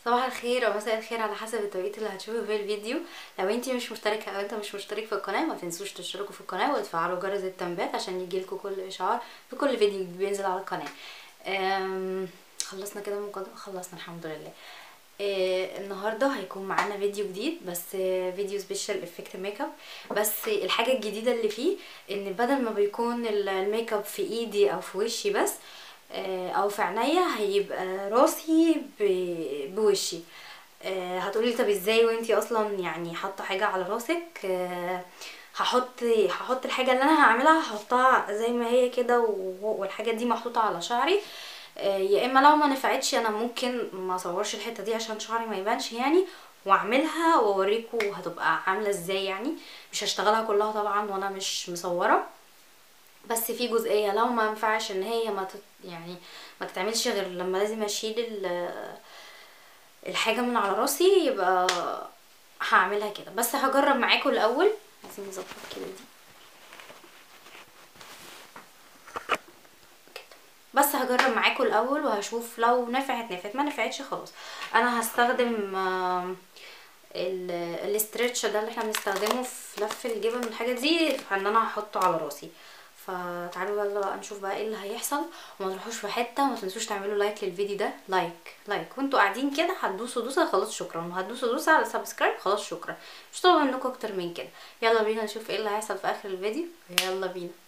صباح الخير او مساء الخير على حسب التوقيت اللي هتشوفوا فيه الفيديو لو انتي مش مشتركه او انت مش مشترك في القناه ما تنسوش تشتركوا في القناه وتفعلوا جرس التنبيهات عشان يجيلكوا كل اشعار بكل فيديو جديد بينزل على القناه أم، خلصنا كده من المقدمه خلصنا الحمد لله آه، النهارده هيكون معانا فيديو جديد بس آه، فيديو سبيشال افكت ميك اب بس الحاجه الجديده اللي فيه ان بدل ما بيكون ال- الميك اب في ايدي او في وشي بس آه، او في عينيا هيبقى راسي ب- بوشي آه، هتقولي طب ازاي وانتي اصلا يعني حاطه حاجه على راسك آه، هحط هحط الحاجه اللي انا هعملها هحطها زي ما هي كده و- والحاجه دي محطوطه على شعري آه، يا اما لو ما نفعتش انا ممكن ما اصورش الحته دي عشان شعري ما يبانش يعني واعملها واوريكم هتبقى عامله ازاي يعني مش هشتغلها كلها طبعا وانا مش مصوره بس في جزئيه لو ما ينفعش ان هي ما تت يعني ما تتعملش غير لما لازم اشيل ال- الحاجه من على راسي يبقى هعملها كده بس هجرب معاكم الاول عايزين نظبط كده دي كده. بس هجرب معاكم الاول وهشوف لو نفعت نفعت ما نفعتش خلاص انا هستخدم آم، ال- الاسترتش ده اللي احنا بنستخدمه في لف الجبن والحاجات دي ان انا هحطه على راسي فتعالوا يلا بقى نشوف بقى ايه اللي هيحصل وما تروحوش في حته وما تنسوش تعملوا لايك للفيديو ده لايك لايك وانتوا قاعدين كده هتدوسوا دوسه خلاص شكرا وهتدوسوا دوسه على سبسكرايب خلاص شكرا مش طالبه منكم اكتر من كده يلا بينا نشوف ايه اللي هيحصل في اخر الفيديو يلا بينا